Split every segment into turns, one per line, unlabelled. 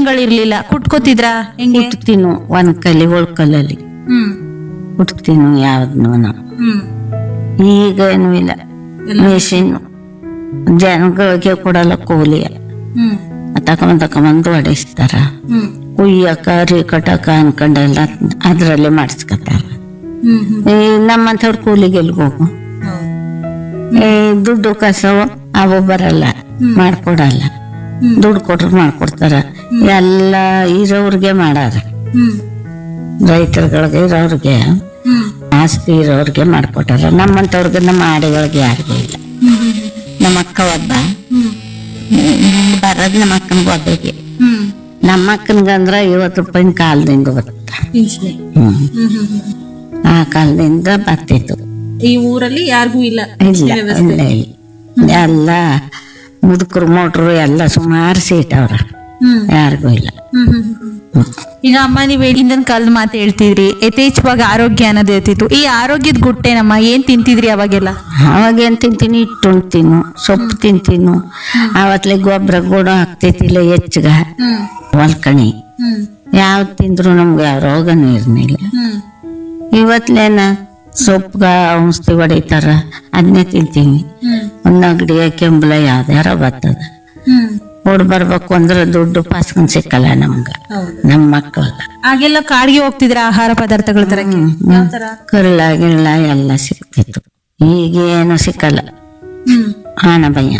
ಮಿಷಿನ್ಗಳಿರ್ಲಿಲ್ಲ ಕುಟ್ಕೋತಿದ್ರಾ ಹೆಂಗೆ
ಕುಟ್ತೀನು ಒಂದ್ ಕಲಿ ಒಳ್ಕಲ್ಲಲ್ಲಿ
ಹ್ಮ್
ಕುಟ್ತೀನು ಯಾವ್ದನ್ನು ನಾವು
ಹ್ಮ್
ಈಗ ಏನು ಇಲ್ಲ ಮಿಷಿನ್ ಜನಗಳಿಗೆ ಕೊಡಲ್ಲ ಕೂಲಿ
ಹ್ಮ್
ತಕೊಂಡ್ ತಕೊಂಬಂದು ಹೊಡಿಸ್ತಾರ
ಹ್ಮ್
ಕುಯ್ಯಕ ರೀ ಕಟ್ಟಕ ಅನ್ಕೊಂಡೆಲ್ಲ ಅದ್ರಲ್ಲೇ ಮಾಡಿಸ್ಕೊತಾರ
ಹ್ಮ್ ಹ್ಮ್
ಈ ನಮ್ಮಂಥವ್ರ ಕೂಲಿಗೆ ಎಲ್ಗ್ ಹೋಗು ಈ ದುಡ್ಡು ಕಸವು ಅವು ಬರಲ್ಲ ಮಾಡ್ಕೊಡಲ್ಲ ದುಡ್ಡು ಕೊಟ್ರು ಮಾಡ್ಕೊಡ್ತಾರ ಎಲ್ಲ ಇರೋರ್ಗೆ ಮಾಡಾರ
ಹ್ಮ್
ರೈತರುಗಳಿಗೆ ಇರೋರ್ಗೆ
ಹ್ಮ್
ಆಸ್ತಿ ಇರೋರ್ಗೆ ಮಾಡ್ಕೊಟ್ಟಾರ ನಮ್ಮಂಥವ್ರಿಗೆ ನಮ್ಮ ಆಡುಗಳಿಗೆ ಯಾರಿಗೂ ಇಲ್ಲ ನಮ್ಮ ಅಕ್ಕ ಒಬ್ಬ
ಹ್ಮ್
ಬರೋದ್ ನಮ್ಮ ಅಕ್ಕನಿಗೆ ಒಬ್ಬರಿಗೆ
ಹ್ಮ್
ನಮ್ಮ ಅಕ್ಕನಿಗಂದ್ರ ಐವತ್ತು ರೂಪಾಯಿನ ಕಾಲದಿಂದ ಬತ್ತ
ಪಿಂಚಣಿ
ಹ್ಮ್
ಹ್ಮ್ ಹ್ಮ್ ಹ್ಮ್
ಆ ಕಾಲದಿಂದ ಬರ್ತಿತ್ತು
ಈ ಊರಲ್ಲಿ ಯಾರಿಗೂ ಇಲ್ಲ
ಇಲ್ಲ ಇಲ್ಲ ಇಲ್ಲ ಎಲ್ಲ ಮುದುಕರು ಮೋಟ್ರು ಎಲ್ಲ ಸುಮಾರು ಸೀಟ್ ಅವ್ರ
ಹ್ಮ್
ಯಾರಿಗೂ ಇಲ್ಲ
ಹ್ಮ್ ಹ್ಮ್ ಹ್ಮ್. ಈಗ ಅಮ್ಮ ನೀವು ಹಿಂದಿನ ಕಾಲದ ಮಾತು ಹೇಳ್ತಿದ್ರಿ ಯಥೇಚ್ಛವಾಗಿ ಆರೋಗ್ಯ ಅನ್ನೋದು ಇರ್ತಿತ್ತು ಈ ಆರೋಗ್ಯದ ಗುಟ್ಟೇನಮ್ಮ ಏನ್ ತಿಂತಿದ್ರಿ ಅವಾಗೆಲ್ಲ
ಅವಾಗ ಏನ್ ತಿಂತೀನಿ ಹಿಟ್ಟು ಉಣ್ತೀನು ಸೊಪ್ಪು ತಿಂತೀನು ಆವತ್ಲೆ ಗೊಬ್ಬರ ಗೋಡ ಹಾಕ್ತೈತಿಲ್ಲ ಹೆಚ್ಚಗ
ಹ್ಮ್
ಹೊಲ್ಕಣಿ
ಹ್ಮ್
ಯಾವ್ದು ತಿಂದ್ರು ನಮ್ಗೆ ಯಾವ ರೋಗನೂ ಇರ್ನಿಲ್ಲ
ಹ್ಮ್
ಇವತ್ಲೇನ ಸೊಪ್ಪುಗ ಔಷಧಿ ಹೊಡಿತಾರ ಅದನ್ನೇ ತಿಂತೀವಿ
ಹ್ಮ್
ಒಂದು ಅಂಗಡಿಯ ಕೆಂಬಲ ಯಾವ್ದಾರ ಬರ್ತದ
ಹ್ಮ್
ಓಡ್ ಬರ್ಬೇಕು ಅಂದ್ರೆ ದುಡ್ಡು ಪಾಸ್ಕೊಂಡ್ ಸಿಕ್ಕಲ್ಲ ನಮ್ಗ
ಹೌದು
ನಮ್ಮ ಮಕ್ಕಳಲ್ಲ
ಆಗೆಲ್ಲ ಕಾಡಿಗೆ ಹೋಗ್ತಿದ್ರ ಆಹಾರ ಪದಾರ್ಥಗಳ ತರಕ್ಕೆ ಯಾವ ತರ
ಕಲ್ಲ ಗಿಲ್ಲ ಎಲ್ಲ ಸಿಕ್ತಿತ್ತು ಈಗ ಏನು ಸಿಕ್ಕಲ್ಲ
ಹ್ಮ್
ಆನ ಭಯ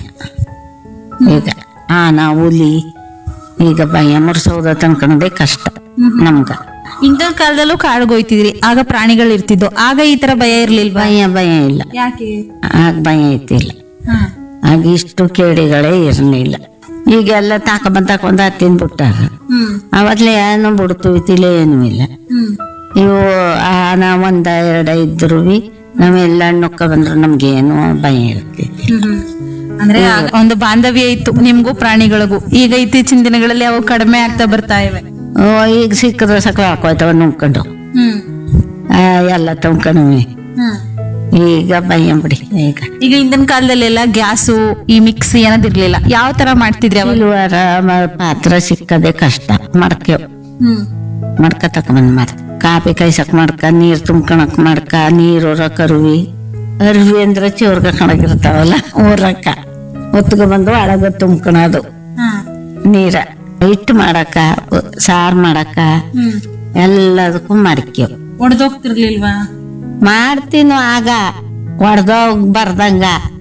ಈಗ ಆನ ಹುಲಿ ಈಗ ಭಯ ಮುರ್ಸೋದ ತನ್ಕೊಂಡೇ ಕಷ್ಟ ನಮ್ಗ
ಹಿಂದಿನ ಕಾಲದಲ್ಲೂ ಕಾಡಿಗೆ ಹೋಯ್ತಿದ್ರಿ ಆಗ ಪ್ರಾಣಿಗಳು ಇರ್ತಿದ್ವು ಆಗ ಈ ತರ ಭಯ ಇರ್ಲಿಲ್ವಾ
ಭಯ ಭಯ ಇಲ್ಲ
ಯಾಕೆ
ಆಗ ಭಯ ಐತಿಲ್ಲ
ಹಾ
ಆಗ ಇಷ್ಟು ಕೇಡಿಗಳೇ ಇರಲಿಲ್ಲ ಈಗೆಲ್ಲ ತಾಕೊಂಬಂದ್ ತಕೊಂಡ್ ತಿಂದ್ಬಿಟ್ಟಾರ
ಹ್ಮ್
ಅವತ್ಲೆ ಏನು ಬಿಡ್ತೀವಿ ತಿಲೆ ಏನೂ ಇಲ್ಲ
ಹ್ಮ್
ಇವು ಆನ ಒಂದ ಎರಡ ಇದ್ರು ನಾವೆಲ್ಲ ನೊಕ್ಕ ಬಂದ್ರು ನಮ್ಗೇನು ಭಯ ಇರ್ತಿತ್ತು
ಹ್ಮ್ ಹ್ಮ್. ಅಂದ್ರೆ ಆಗ ಒಂದು ಬಾಂಧವ್ಯ ಇತ್ತು ನಿಮ್ಗೂ ಪ್ರಾಣಿಗಳಿಗೂ ಈಗ ಇತ್ತೀಚಿನ ದಿನಗಳಲ್ಲಿ ಅವು ಕಡಿಮೆ ಆಗ್ತಾ ಬರ್ತಾ ಇವೆ
ಓ, ಈಗ ಸಿಕ್ಕಿದ್ರೆ ಸಕಲ ಹಾಕೋಯ್ತವ ನುಂಕೊಂಡು
ಹ್ಮ್
ಆ, ಎಲ್ಲ ತುಂಬ್ಕೊಂಡ್ವಿ
ಹ್ಮ್
ಈಗ ಭಯ ಬಿಡಿ ಈಗ
ಈಗ ಹಿಂದಿನ ಕಾಲದಲ್ಲೆಲ್ಲ ಗ್ಯಾಸು ಈ ಮಿಕ್ಸಿ ಅನ್ನೋದಿರ್ಲಿಲ್ಲ ಯಾವ ತರ ಮಾಡ್ತಿದ್ರಿ ಅವಾಗ
ಸಿಲ್ವರ ಮ- ಪಾತ್ರ ಸಿಕ್ಕದೆ ಕಷ್ಟ ಮಡ್ಕೆ
ಹ್ಮ್
ಮಡ್ಕ ತಕೊಂಬಂದ್ ಮಾರ ಕಾಪಿ ಕಾಯ್ಸಕ್ ಮಡ್ಕ ನೀರ್ ತುಂಬ್ಕೊಳಕ್ ಮಡ್ಕ ನೀರು ಕರುವಿ ಅರ್ವಿ ಅಂದ್ರೆ ಚಿವ್ರ್ಗ ಕಣಗಿರ್ತಾವಲ್ಲ ಊರಕ್ಕ ಹೊತ್ಗ ಬಂದು ಒಳಗ ತುಂಬ್ಕೊಳೋದು
ಹ್ಮ್
ನೀರ ಹಿಟ್ಟು ಮಾಡಕ ಸಾರ್ ಮಾಡಕ
ಹ್ಮ್
ಎಲ್ಲದಕ್ಕೂ ಮಡ್ಕೇವ್
ಒಡೆದೋಗ್ತಿರ್ಲಿಲ್ವಾ
ಮಾಡ್ತೀನು ಆಗ ಹೊಡ್ದೋಗ್ ಬರ್ದಂಗ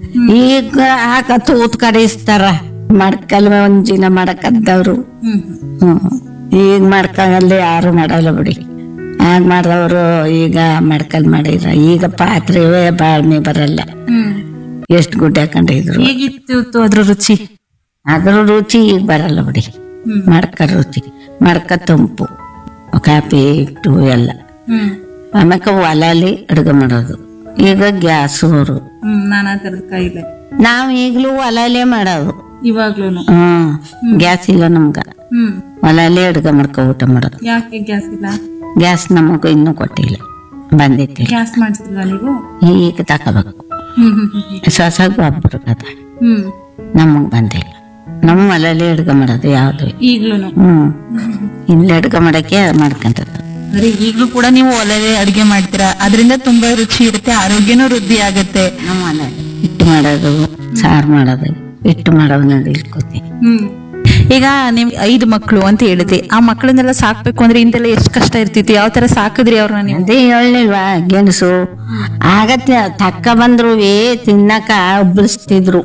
ಈಗ ಹಾಕ ತೂತ್ ಕಡಿಸ್ತಾರ ಮಡ್ಕಲ್ ಒಂಜಿನ ಮಾಡಕದ್ದವ್ರು
ಹ್ಮ್
ಹ್ಮ್ ಈಗ ಮಡ್ಕಲ್ಲಿ ಯಾರು ಮಾಡಲ್ಲ ಬಿಡಿ ಆಗ ಮಾಡಿದವರು ಈಗ ಮಡ್ಕಲ್ ಮಾಡಿದ್ರ ಈಗ ಪಾತ್ರೆವೇ ಬಾಳ್ಮೆ ಬರಲ್ಲ
ಹ್ಮ್
ಎಷ್ಟು ಗುಡ್ಡೆ ಹಾಕೊಂಡಿದ್ರು
ಹೇಗಿತ್ತು ಅದ್ರ ರುಚಿ
ಅದ್ರ ರುಚಿ ಈಗ ಬರಲ್ಲ ಬಿಡಿ
ಹ್ಮ್.
ಮಡ್ಕ ರುಚಿ ಮಡ್ಕ ತಂಪು ಕಾಪಿ ಹಿಟ್ಟು ಎಲ್ಲ
ಹ್ಮ್
ಆಮ್ಯಾಕ ಒಲಲಿ ಅಡುಗೆ ಮಾಡೋದು ಈಗ ಗ್ಯಾಸ್ ಅವರು
ಹ್ಮ್ ನಾನಾ ತರದ ಕಾಯಿಲೆ
ನಾವ್ ಈಗ್ಲೂ ಒಲಲೆ ಮಾಡೋದು
ಇವಾಗ್ಲೂನು
ಹ್ಮ್ ಗ್ಯಾಸ್ ಇಲ್ಲ ನಮ್ಗ
ಹ್ಮ್
ಒಲಲೆ ಅಡುಗೆ ಮಾಡ್ಕೊ ಊಟ ಮಾಡೋದು
ಯಾಕೆ ಗ್ಯಾಸ್ ಇಲ್ಲ
ಗ್ಯಾಸ್ ನಮಗ ಇನ್ನೂ ಕೊಟ್ಟಿಲ್ಲ ಬಂದೈತಿ
ಗ್ಯಾಸ್ ಮಾಡಿಸಿಲ್ವಾ ನೀವು
ಈಗ ತಕೋಬೇಕು
ಹ್ಮ್ ಹ್ಮ್ ಹ್ಮ್
ಹೊಸ ಗೊಬ್ಬರ ಕದ
ಹ್ಮ್
ನಮಗ್ ಬಂದಿಲ್ಲ ನಮ್ಮ ಒಲಲೆ ಅಡುಗೆ ಮಾಡೋದು ಯಾವ್ದು
ಈಗ್ಲೂನು
ಹ್ಮ್ ಇಲ್ಲಿ ಅಡುಗೆ ಮಾಡಕ್ಕೆ ಮಾಡ್ಕೊಂತದ
ಅಂದ್ರೆ ಈಗ್ಲೂ ಕೂಡ ನೀವು ಒಲೆಲೆ ಅಡಿಗೆ ಮಾಡ್ತೀರಾ ಅದರಿಂದ ತುಂಬಾ ರುಚಿ ಇರುತ್ತೆ ಆರೋಗ್ಯನೂ ವೃದ್ಧಿ ಆಗುತ್ತೆ
ನಮ್ಮ ಮನೆ ಹಿಟ್ಟು ಮಾಡೋದು ಸಾರು ಮಾಡೋದು ಹಿಟ್ಟು ಮಾಡೋದು ನೋಡಿ ಇಲ್ಕೋತಿ
ಹ್ಮ್ ಈಗ ನಿಮ್ ಐದು ಮಕ್ಕಳು ಅಂತ ಹೇಳಿದ್ರಿ ಆ ಮಕ್ಕಳನ್ನೆಲ್ಲ ಸಾಕ್ಬೇಕು ಅಂದ್ರೆ ಇಂತೆಲ್ಲ ಎಷ್ಟು ಕಷ್ಟ ಇರ್ತಿತ್ತು ಯಾವ ತರ ಸಾಕಿದ್ರಿ ಅವ್ರನ್ನ ನೀವು
ಅದೇ ಹೇಳಿಲ್ವಾ ಗೆಣಸು ಆಗತ್ತೆ ತಕ್ಕ ಬಂದ್ರು ತಿನ್ನಕ ಉಬ್ಬಳಿಸ್ತಿದ್ರು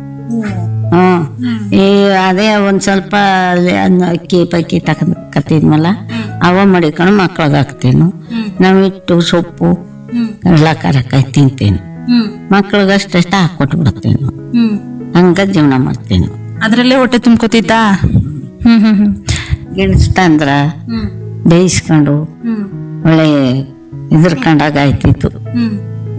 ಹ್ಮ್ ಈ ಅದೇ ಒಂದ್ ಸ್ವಲ್ಪ ಅಲ್ಲಿ ಅನ್ನ ಅಕ್ಕಿ ಪಕ್ಕಿ ತಕತಿದ್ಮಲ್ಲ ಅವ ಮಡಿಕೊಂಡು ಮಕ್ಳಿಗೆ ಹಾಕ್ತೀನು ನಾವ್ ಹಿಟ್ಟು ಸೊಪ್ಪು
ಹ್ಮ್
ಎಲ್ಲ ಕರಕಾಯಿ ತಿಂತೀನಿ
ಹ್ಮ್
ಮಕ್ಳಿಗೆ ಅಷ್ಟಷ್ಟು ಹಾಕೊಟ್ಟು ಬಿಡ್ತೀನಿ
ಹ್ಮ್
ಹಂಗ ಜೀವನ ಮಾಡ್ತೀನಿ
ಅದ್ರಲ್ಲೇ ಹೊಟ್ಟೆ ತುಂಬ್ಕೋತಿತ್ತಾ ಹ್ಮ್ ಹ್ಮ್ ಹ್ಮ್
ಗೆಣಸು ತಂದ್ರ
ಹ್ಮ್
ಬೇಯಿಸ್ಕೊಂಡು
ಹ್ಮ್
ಒಳ್ಳೆ ಇದ್ರಕೊಂಡಾಗ ಆಯ್ತಿತ್ತು
ಹ್ಮ್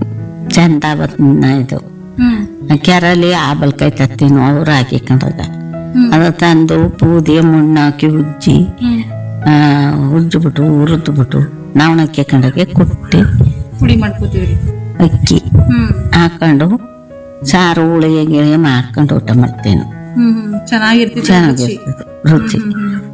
ಚಂದ ಬತ್ತ ಇದು
ಹ್ಮ್
ಕೆರಲ್ಲಿ ಆಬಲ್ಕಾಯಿ ತತ್ತೀನು ಅವ್ರು ಹಾಕಿಕೊಂಡಾಗ
ಹ್ಮ್.
ಅದು ತಂದು ಬೂದಿ ಮಣ್ಣು ಹಾಕಿ ಉಜ್ಜಿ
ಹ್ಮ್
ಆ, ಉಜ್ಜಿಬಿಟ್ಟು ಹುರಿದ್ಬಿಟ್ಟು ನಾವು ಹಾಕೊಂಡಾಗೆ ಕುಟ್ಟಿ
ಪುಡಿ ಮಾಡ್ಕೋತೀವ್ರಿ
ಅಕ್ಕಿ
ಹ್ಮ್
ಹಾಕೊಂಡು ಸಾರು ಹುಳಿ ಗಿಳಿ ಮಾಡ್ಕೊಂಡು ಊಟ ಮಾಡ್ತೇನೆ
ಹ್ಮ್ ಹ್ಮ್ ಚೆನ್ನಾಗಿರ್ತಿತ್ತು ರುಚಿ.
ಚೆನ್ನಾಗಿರ್ತದೆ ರುಚಿ
ಹ್ಮ್, ಹ್ಮ್.